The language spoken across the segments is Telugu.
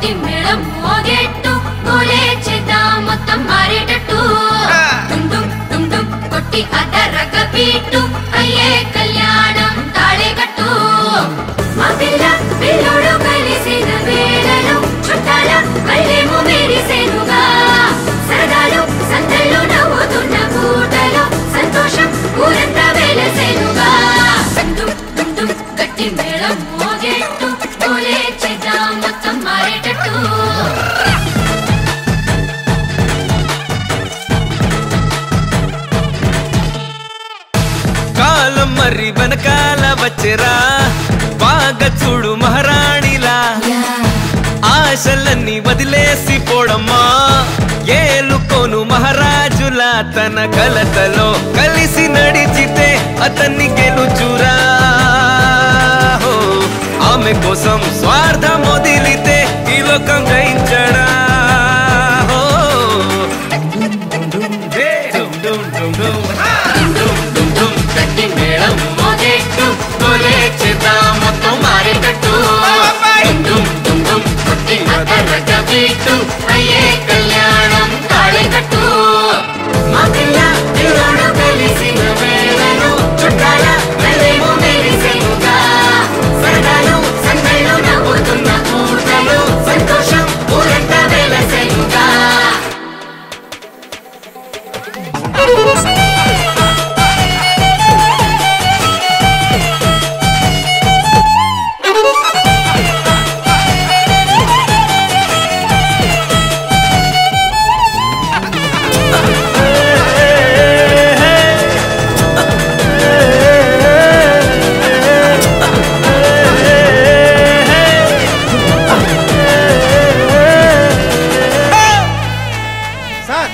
గట్టి మేళం మోగేట్టు గోలే చేద్దాం మొత్తం మారేటట్టు డుమ్ డుమ్ డుమ్ డుమ్ కొట్టి అదరగ పీటు అయ్యే కళ్యాణం తాళే కట్టు మా పిల్ల పిల్లోడు కలిసిన వేళలో చుట్టాల కళ్ళేమో మెరిసెనుగా సరదాలు సందళ్ళు నవ్వుతున్న పూటలో సంతోషం ఊరంతా వెలసెనుగా డుమ్ డుమ్ డుమ్ గట్టి మేళం మోగేట్టు గోలే చేద్దాం మొత్తం మారేటట్టు కాలం మరి వెనకాల వచ్చెరా బాగా చూడు మహారాణిలా ఆశలన్నీ వదిలేసి పోడమ్మా ఏలుకోను మహారాజులా తన కలతలో కలిసి నడిచితే అతన్ని గెలుచురా హో, ఆమె కోసం స్వార్థం వదిలితే ఈ లోకం జయించడా హో. హే, డుమ్ డుమ్ డుమ్ డుమ్. డుమ్ డుమ్ డుమ్ గట్టి మేళం మోగేట్టు గోలే చేద్దాం మొత్తం మారేటట్టు డుమ్ డుమ్ డుమ్ డుమ్ కొట్టి అదరగ బీటు అయ్యే కళ్యాణం తాళెకట్టు మా పిల్ల పిల్లోడు కలిసిన వేళలో చుట్టాల కళ్ళేమో మెరిసెనుగా సరదాలు సందళ్ళు నవ్వుతున్న పూటలు సంతోషం ఊరంతా వెలసెనుగా సార్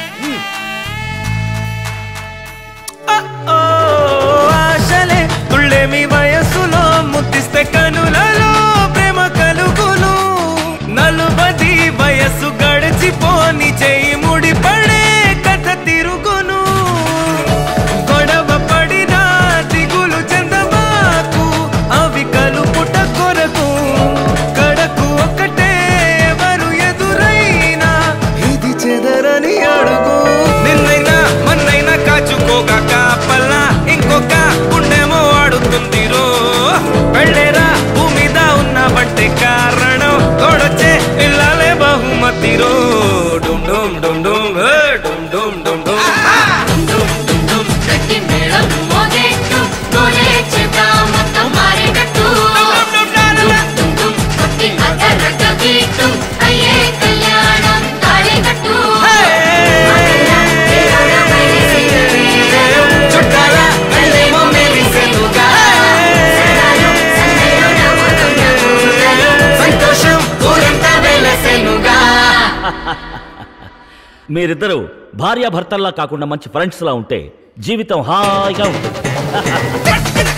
ఓ ఆశలే తుళ్ళేమి వయస్సులో ముద్దిస్తే కనులలో ప్రేమ కలుగును నలుబది వయస్సు గడిచిపోని చేయి ముడిపడే కథ తిరుగును గొడవ పడినా దిగులు చెందబాకు అవి కలుపుట కొరకు కడకు ఒకటే ఎవరు ఎదురైనా ఇది చెదరని అడుగు నిన్నైనా మన్నైనా కాచుకోగా కాపల్లా ఇంకొక గుండెమో ఆడుతుంది రో పెళ్ళేరా భూమిద ఉన్న బట్టే కారణం తోడొచ్చే ఇల్లాలే బహుమతి రో డుమ్ డుమ్ డుమ్ డుమ్ హే, డుమ్ డుమ్ డుమ్ డుమ్ డుమ్ డుమ్ డుమ్ గట్టి మేళం మోగేట్టు గోలే చేద్దాం మొత్తం మారేటట్టు డుమ్ డుమ్ డుమ్ కొట్టి అదరగ బీటు అయ్యే కళ్యాణం తాళే కట్టు చుట్టాల కళ్ళేమో మెరిసెనుగా. సంతోషం ఊరంతా వెలసెనుగా మీరిద్దరూ భార్యాభర్తల్లా కాకుండా మంచి ఫ్రెండ్స్ లా ఉంటే జీవితం హాయిగా ఉంటుంది